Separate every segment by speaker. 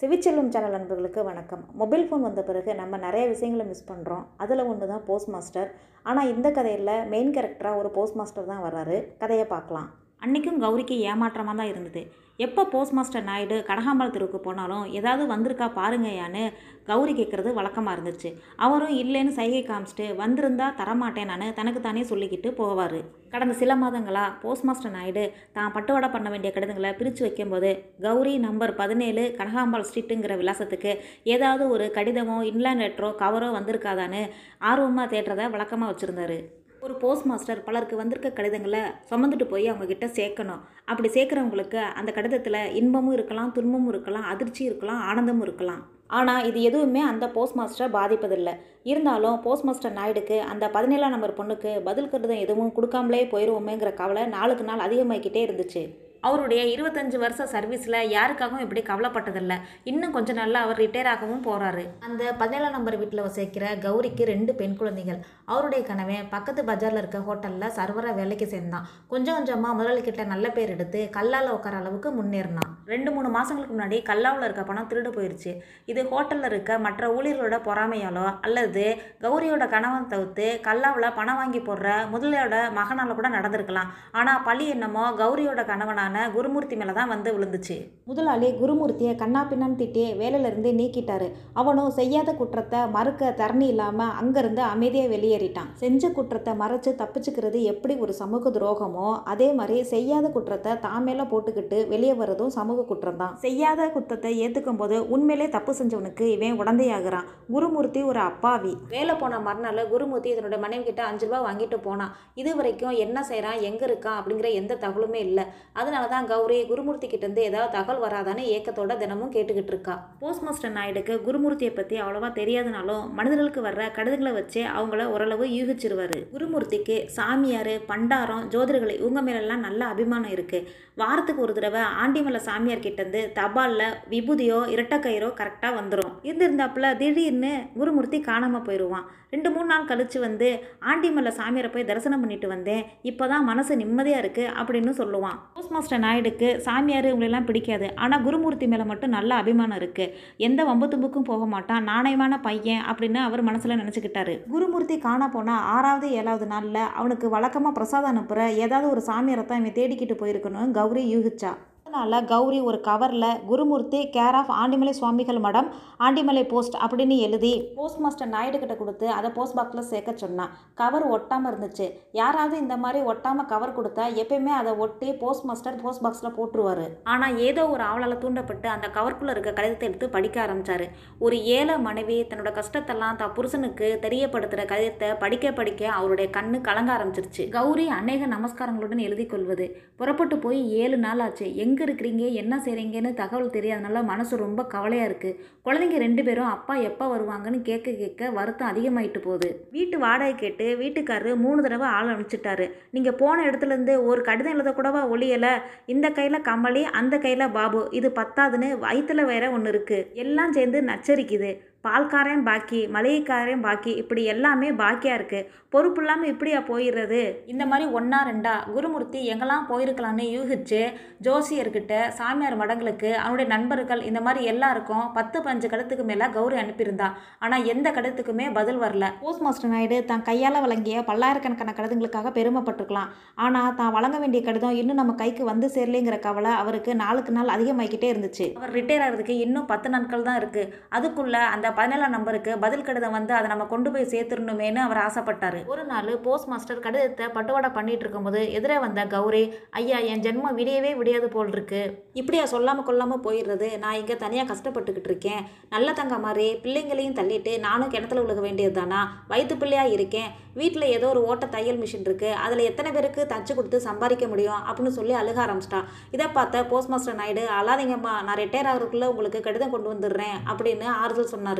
Speaker 1: சிவிச்செல்வம் channel நண்பர்களுக்கு வணக்கம் mobile phone வந்த பிறகு நம்ம நிறைய விஷயங்களை மிஸ் பண்ணுறோம் அதில் ஒன்று தான் போஸ்ட் மாஸ்டர் ஆனால் இந்த கதையில் மெயின் கேரக்டராக ஒரு போஸ்ட் மாஸ்டர் தான் வர்றாரு கதையை பார்க்கலாம் அன்றைக்கும் கௌரிக்கு ஏமாற்றமாக தான் இருந்தது எப்போ போஸ்ட் மாஸ்டர் நாயுடு கடகாம்பாள் தெருவுக்கு போனாலும் ஏதாவது வந்திருக்கா பாருங்கயான்னு கௌரி கேட்குறது வழக்கமாக இருந்துச்சு அவரும் இல்லைன்னு சைகை காமிச்சிட்டு வந்திருந்தா தரமாட்டேன் நான் தனக்கு தானே சொல்லிக்கிட்டு போவார் கடந்த சில மாதங்களாக போஸ்ட் மாஸ்டர் நாயுடு தான் பட்டுவாடை பண்ண வேண்டிய கடிதங்களை பிரித்து வைக்கும்போது கௌரி நம்பர் பதினேழு கனகாம்பாள் ஸ்ட்ரீட்டுங்கிற விலாசத்துக்கு ஏதாவது ஒரு கடிதமோ இன்லேண்ட் லெட்டரோ கவரோ வந்திருக்காதான்னு ஆர்வமாக தேடுறத வழக்கமாக வச்சுருந்தாரு ஒரு போஸ்ட் மாஸ்டர் பலருக்கு வந்திருக்க கடிதங்களை சுமந்துட்டு போய் அவங்கக்கிட்ட சேர்க்கணும் அப்படி சேர்க்குறவங்களுக்கு அந்த கடிதத்தில் இன்பமும் இருக்கலாம் துன்பமும் இருக்கலாம் அதிர்ச்சி இருக்கலாம் ஆனந்தமும் இருக்கலாம் ஆனால் இது எதுவுமே அந்த போஸ்ட் மாஸ்டரை பாதிப்பதில்லை இருந்தாலும் போஸ்ட் மாஸ்டர் நாயுடுக்கு அந்த பதினேழாம் நம்பர் பொண்ணுக்கு பதில் கடிதம் எதுவும் கொடுக்காமலே போயிடுவோமேங்கிற கவலை நாளுக்கு நாள் அதிகமாகிக்கிட்டே இருந்துச்சு அவருடைய இருபத்தஞ்சு வருஷ சர்வீஸில் யாருக்காகவும் இப்படி கவலைப்பட்டதில்லை இன்னும் கொஞ்ச நாளில் அவர் ரிட்டையர் ஆகவும் போகிறாரு அந்த பதினேழாம் நம்பர் வீட்டில் வசிக்கிற கௌரிக்கு ரெண்டு பெண் குழந்தைகள் அவருடைய கணவன் பக்கத்து பஜாரில் இருக்க ஹோட்டலில் சர்வராக வேலைக்கு சேர்ந்தான் கொஞ்சம் கொஞ்சமாக முதலாளிக்கிட்ட நல்ல பேர் எடுத்து கல்லால் உட்கார அளவுக்கு முன்னேறினான் ரெண்டு மூணு மாதங்களுக்கு முன்னாடி கல்லாவில் இருக்க பணம் திருடு போயிடுச்சு இது ஹோட்டலில் இருக்க மற்ற ஊழியர்களோட பொறாமையாலோ அல்லது கௌரியோட கணவன் தவிர்த்து கல்லாவில் பணம் வாங்கி போடுற முதலியோட மகனால் கூட நடந்திருக்கலாம் ஆனால் பழி என்னமோ கௌரியோட கணவனான முதலாளியான குருமூர்த்தி மேலே தான் வந்து விழுந்துச்சு முதலாளி குருமூர்த்தியை கண்ணா பின்னான்னு திட்டி வேலையிலேருந்து நீக்கிட்டாரு அவனும் செய்யாத குற்றத்தை மறுக்க தரணி இல்லாமல் அங்கேருந்து அமைதியாக வெளியேறிட்டான் செஞ்ச குற்றத்தை மறைச்சு தப்பிச்சுக்கிறது எப்படி ஒரு சமூக துரோகமோ அதே மாதிரி செய்யாத குற்றத்தை தான் மேலே போட்டுக்கிட்டு வெளியே வர்றதும் சமூக குற்றம் தான் செய்யாத குற்றத்தை ஏற்றுக்கும் போது உண்மையிலே தப்பு செஞ்சவனுக்கு இவன் உடந்தையாகிறான் குருமூர்த்தி ஒரு அப்பாவி வேலை போன மறுநாள் குருமூர்த்தி இதனோட மனைவி கிட்ட அஞ்சு ரூபா வாங்கிட்டு போனான் இது வரைக்கும் என்ன செய்கிறான் எங்கே இருக்கான் அப்படிங்கிற எந்த தகவலுமே இல்லை அதனால தான் கௌரி குருமூர்த்தி கிட்டேருந்து ஏதாவது தகவல் வராதான்னு ஏக்கத்தோட தினமும் கேட்டுக்கிட்டு இருக்கா போஸ்ட் மாஸ்டர் நாயுடுக்கு குருமூர்த்தியை பற்றி அவ்வளோவா தெரியாதனாலும் மனிதர்களுக்கு வர்ற கடிதங்களை வச்சு அவங்கள ஓரளவு யூகிச்சிருவாரு குருமூர்த்திக்கு சாமியார் பண்டாரம் ஜோதிடர்கள் இவங்க மேலெல்லாம் நல்ல அபிமானம் இருக்குது வாரத்துக்கு ஒரு தடவை ஆண்டிமலை சாமியார் கிட்டேருந்து தபாலில் விபூதியோ இரட்டக்கயிறோ கரெக்டாக வந்துடும் இருந்திருந்தாப்புல திடீர்னு குருமூர்த்தி காணாமல் போயிடுவான் ரெண்டு மூணு நாள் கழித்து வந்து ஆண்டிமலை சாமியாரை போய் தரிசனம் பண்ணிட்டு வந்தேன் இப்போ தான் மனசு நிம்மதியாக இருக்குது அப்படின்னு சொல்லுவான் போஸ்ட் மாஸ்டர் நாயுடுக்கு சாமியார் இவங்களெல்லாம் பிடிக்காது ஆனால் குருமூர்த்தி மேலே மட்டும் நல்ல அபிமானம் இருக்குது எந்த வம்பு தும்புக்கும் போக மாட்டான் நாணயமான பையன் அப்படின்னு அவர் மனசில் நினச்சிக்கிட்டாரு குருமூர்த்தி காணா போனால் ஆறாவது ஏழாவது நாளில் அவனுக்கு வழக்கமாக பிரசாதம் அனுப்புகிற ஏதாவது ஒரு சாமியாரை தான் இவன் தேடிக்கிட்டு போயிருக்கணும் கௌரி யூகிச்சா அதனால் கௌரி ஒரு கவரில் குருமூர்த்தி கேர் ஆஃப் ஆண்டிமலை சுவாமிகள் மடம் ஆண்டிமலை போஸ்ட் அப்படின்னு எழுதி போஸ்ட் மாஸ்டர் நாயுடு கிட்ட கொடுத்து அதை போஸ்ட் பாக்ஸில் சேர்க்க சொன்னான் கவர் ஒட்டாமல் இருந்துச்சு யாராவது இந்த மாதிரி ஒட்டாமல் கவர் கொடுத்தா எப்பயுமே அதை ஒட்டி போஸ்ட் மாஸ்டர் போஸ்ட் பாக்ஸில் போட்டுருவார் ஆனால் ஏதோ ஒரு ஆவலால் தூண்டப்பட்டு அந்த கவருக்குள்ளே இருக்க கடிதத்தை எடுத்து படிக்க ஆரம்பித்தார் ஒரு ஏழை மனைவி தன்னோட கஷ்டத்தெல்லாம் தான் புருஷனுக்கு தெரியப்படுத்துகிற கடிதத்தை படிக்க படிக்க அவருடைய கண்ணு கலங்க ஆரம்பிச்சிருச்சு கௌரி அநேக நமஸ்காரங்களுடன் எழுதி கொள்வது புறப்பட்டு போய் ஏழு நாள் ஆச்சு எங்கே இருக்கிறீங்க என்ன செய்கிறீங்கன்னு தகவல் தெரியாதனால மனசு ரொம்ப கவலையாக இருக்குது குழந்தைங்க ரெண்டு பேரும் அப்பா எப்போ வருவாங்கன்னு கேட்க கேட்க வருத்தம் அதிகமாயிட்டு போகுது வீட்டு வாடகை கேட்டு வீட்டுக்காரரு மூணு தடவை ஆள் அனுப்பிச்சிட்டாரு நீங்கள் போன இடத்துலேருந்து ஒரு கடிதம் எழுத கூடவா ஒளியலை இந்த கையில் கமலி அந்த கையில் பாபு இது பத்தாதுன்னு வயிற்றுல வேற ஒன்று இருக்குது எல்லாம் சேர்ந்து நச்சரிக்குது பால்காரன் பாக்கி மளிகைக்காரன் பாக்கி இப்படி எல்லாமே பாக்கியாக இருக்குது பொறுப்பு இல்லாமல் இப்படியா போயிடுறது இந்த மாதிரி ஒன்றா ரெண்டா குருமூர்த்தி எங்கெல்லாம் போயிருக்கலான்னு யூகிச்சு ஜோசியர்கிட்ட சாமியார் மடங்களுக்கு அவனுடைய நண்பர்கள் இந்த மாதிரி எல்லாருக்கும் பத்து பஞ்சு கடத்துக்கு மேலே கௌரி அனுப்பியிருந்தா ஆனால் எந்த கடத்துக்குமே பதில் வரல போஸ்ட் மாஸ்டர் நாயுடு தான் கையால் வழங்கிய பல்லாயிரக்கணக்கான கடிதங்களுக்காக பெருமைப்பட்டிருக்கலாம் ஆனால் தான் வழங்க வேண்டிய கடிதம் இன்னும் நம்ம கைக்கு வந்து சேரலைங்கிற கவலை அவருக்கு நாளுக்கு நாள் அதிகமாகிக்கிட்டே இருந்துச்சு அவர் ரிட்டையர் ஆகிறதுக்கு இன்னும் பத்து நாட்கள் தான் இருக்குது அதுக்குள்ளே அந்த பதினேழாம் நம்பருக்கு பதில் கடிதம் வந்து அதை நம்ம கொண்டு போய் சேர்த்துடணுமேனு அவர் ஆசைப்பட்டார் ஒரு நாள் போஸ்ட் மாஸ்டர் கடிதத்தை பட்டுவாடை பண்ணிட்டு இருக்கும்போது எதிரே வந்த கௌரி ஐயா என் ஜென்மம் விடியவே விடியாது போல் இருக்கு இப்படியா சொல்லாமல் கொள்ளாமல் போயிடுறது நான் இங்கே தனியாக கஷ்டப்பட்டுக்கிட்டு இருக்கேன் நல்ல தங்க மாதிரி பிள்ளைங்களையும் தள்ளிட்டு நானும் கிணத்துல விழுக வேண்டியது தானா வயிற்று பிள்ளையாக இருக்கேன் வீட்டில் ஏதோ ஒரு ஓட்ட தையல் மிஷின் இருக்குது அதில் எத்தனை பேருக்கு தச்சு கொடுத்து சம்பாதிக்க முடியும் அப்படின்னு சொல்லி அழுக ஆரம்பிச்சிட்டான் இதை பார்த்த போஸ்ட் மாஸ்டர் நாயுடு அழாதீங்கம்மா நான் ரிட்டையர் ஆகிறதுக்குள்ளே உங்களுக்கு கடிதம் கொண்டு வந்துடுறேன் அப்படின்னு ஆறுதல் சொன்னார்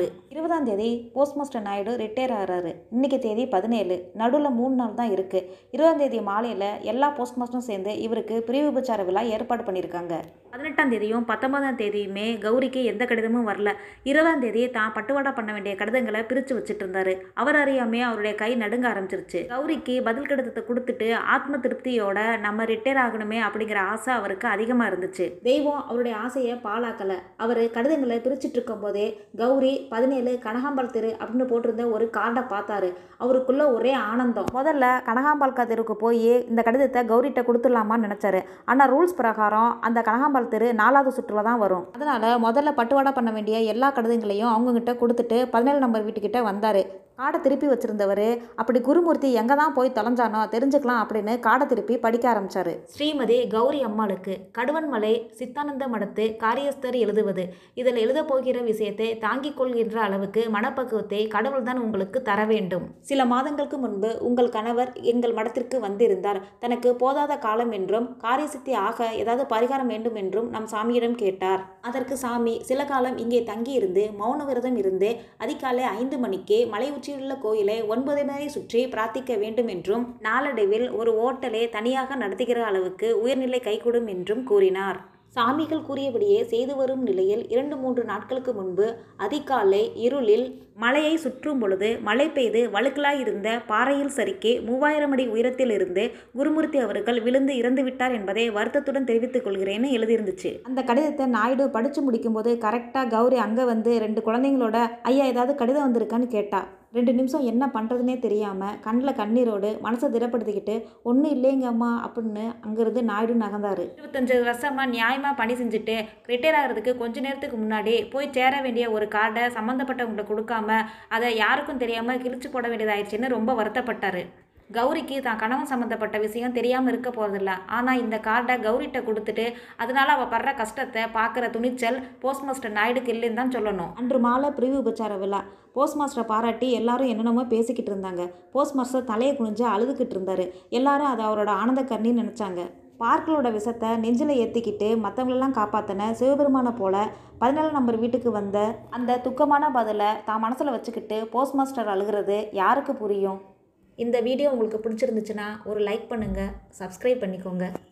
Speaker 1: ஆறு இருபதாம் தேதி போஸ்ட் மாஸ்டர் நாயுடு ரிட்டையர் ஆகிறாரு இன்னைக்கு தேதி பதினேழு நடுவில் மூணு நாள் தான் இருக்குது இருபதாம் தேதி மாலையில் எல்லா போஸ்ட் மாஸ்டரும் சேர்ந்து இவருக்கு பிரிவு உபச்சார விழா ஏற்பாடு பண்ணியிருக்காங்க பதினெட்டாம் தேதியும் பத்தொன்பதாம் தேதியுமே கௌரிக்கு எந்த கடிதமும் வரல இருபதாம் தேதி தான் பட்டுவாடா பண்ண வேண்டிய கடிதங்களை பிரித்து வச்சுட்டு இருந்தாரு அவர் அறியாமே அவருடைய கை நடுங்க ஆரம்பிச்சிருச்சு கௌரிக்கு பதில் கடிதத்தை கொடுத்துட்டு ஆத்ம திருப்தியோட நம்ம ரிட்டையர் ஆகணுமே அப்படிங்கிற ஆசை அவருக்கு அதிகமாக இருந்துச்சு தெய்வம் அவருடைய ஆசையை பாழாக்கலை அவர் கடிதங்களை பிரிச்சுட்டு இருக்கும்போதே கௌரி பதினேழு கனகாம்பாள் தெரு அப்படின்னு போட்டிருந்த ஒரு கார்டை பார்த்தாரு அவருக்குள்ள ஒரே ஆனந்தம் முதல்ல கனகாம்பாள் தெருவுக்கு போய் இந்த கடிதத்தை கௌரிட்ட கொடுத்துடலாமான்னு நினச்சாரு ஆனால் ரூல்ஸ் பிரகாரம் அந்த கனகாம்பாள் தெரு நாலாவது சுற்றுல தான் வரும் அதனால் முதல்ல பட்டுவாடா பண்ண வேண்டிய எல்லா கடிதங்களையும் அவங்கக்கிட்ட கொடுத்துட்டு பதினேழு நம்பர் வீட்டுக்கிட்ட வந்தார் காடை திருப்பி வச்சிருந்தவர் அப்படி குருமூர்த்தி எங்கே தான் போய் தொலைஞ்சானோ தெரிஞ்சுக்கலாம் அப்படின்னு காடை திருப்பி படிக்க ஆரம்பிச்சார் ஸ்ரீமதி கௌரி அம்மாளுக்கு கடுவன்மலை சித்தானந்த மடத்து காரியஸ்தர் எழுதுவது இதில் எழுத போகிற விஷயத்தை தாங்கிக் கொள்கின்ற அளவுக்கு மனப்பக்குவத்தை கடவுள் தான் உங்களுக்கு தர வேண்டும் சில மாதங்களுக்கு முன்பு உங்கள் கணவர் எங்கள் மடத்திற்கு வந்திருந்தார் தனக்கு போதாத காலம் என்றும் காரியசித்தி ஆக ஏதாவது பரிகாரம் வேண்டும் என்றும் நம் சாமியிடம் கேட்டார் அதற்கு சாமி சில காலம் இங்கே தங்கியிருந்து மௌன விரதம் இருந்து அதிகாலை ஐந்து மணிக்கே மலை உச்சியுள்ள கோயிலை ஒன்பது முறை சுற்றி பிரார்த்திக்க வேண்டும் என்றும் நாளடைவில் ஒரு ஓட்டலை தனியாக நடத்துகிற அளவுக்கு உயர்நிலை கைகூடும் என்றும் கூறினார் சாமிகள் கூறியபடியே செய்து வரும் நிலையில் இரண்டு மூன்று நாட்களுக்கு முன்பு அதிகாலை இருளில் மலையை சுற்றும் பொழுது மழை பெய்து வழுக்கலாய் இருந்த பாறையில் சறுக்கி மூவாயிரம் அடி உயரத்தில் இருந்து குருமூர்த்தி அவர்கள் விழுந்து இறந்து விட்டார் என்பதை வருத்தத்துடன் தெரிவித்துக் கொள்கிறேன்னு எழுதியிருந்துச்சு அந்த கடிதத்தை நாயுடு படித்து முடிக்கும்போது கரெக்டாக கௌரி அங்கே வந்து ரெண்டு குழந்தைங்களோட ஐயா ஏதாவது கடிதம் வந்திருக்கான்னு கேட்டா ரெண்டு நிமிஷம் என்ன பண்ணுறதுனே தெரியாமல் கண்ணில் கண்ணீரோடு மனசை திடப்படுத்திக்கிட்டு ஒன்றும் இல்லைங்க அம்மா அப்படின்னு அங்கேருந்து நாயுடு நகர்ந்தார் இருபத்தஞ்சு வருஷமாக நியாயமாக பணி செஞ்சுட்டு ரிட்டையர் ஆகிறதுக்கு கொஞ்ச நேரத்துக்கு முன்னாடி போய் சேர வேண்டிய ஒரு கார்டை சம்மந்தப்பட்டவங்கள்ட்ட கொடுக்காம அதை யாருக்கும் தெரியாமல் கிழிச்சு போட வேண்டியதாயிடுச்சுன்னு ரொம்ப வருத்தப்பட்டார் கௌரிக்கு தான் கணவன் சம்மந்தப்பட்ட விஷயம் தெரியாமல் இருக்க போகிறதில்ல ஆனால் இந்த கார்டை கௌரிட்ட கொடுத்துட்டு அதனால் அவள் படுற கஷ்டத்தை பார்க்குற துணிச்சல் போஸ்ட் மாஸ்டர் நாயுடுக்கு இல்லைன்னு தான் சொல்லணும் அன்று மாலை பிரிவு உபச்சார விழா போஸ்ட் மாஸ்டரை பாராட்டி எல்லாரும் என்னென்னமோ பேசிக்கிட்டு இருந்தாங்க போஸ்ட் மாஸ்டர் தலையை குனிஞ்சு அழுதுகிட்டு இருந்தார் எல்லாரும் அதை அவரோட ஆனந்த கண்ணின்னு நினச்சாங்க பார்க்களோட விஷத்தை நெஞ்சில் ஏற்றிக்கிட்டு மற்றவங்களெல்லாம் காப்பாற்றின சிவபெருமானை போல பதினேழு நம்பர் வீட்டுக்கு வந்த அந்த துக்கமான பதிலை தான் மனசில் வச்சுக்கிட்டு போஸ்ட் மாஸ்டர் அழுகிறது யாருக்கு புரியும் இந்த வீடியோ உங்களுக்கு பிடிச்சிருந்துச்சுன்னா ஒரு லைக் பண்ணுங்கள் சப்ஸ்கிரைப் பண்ணிக்கோங்க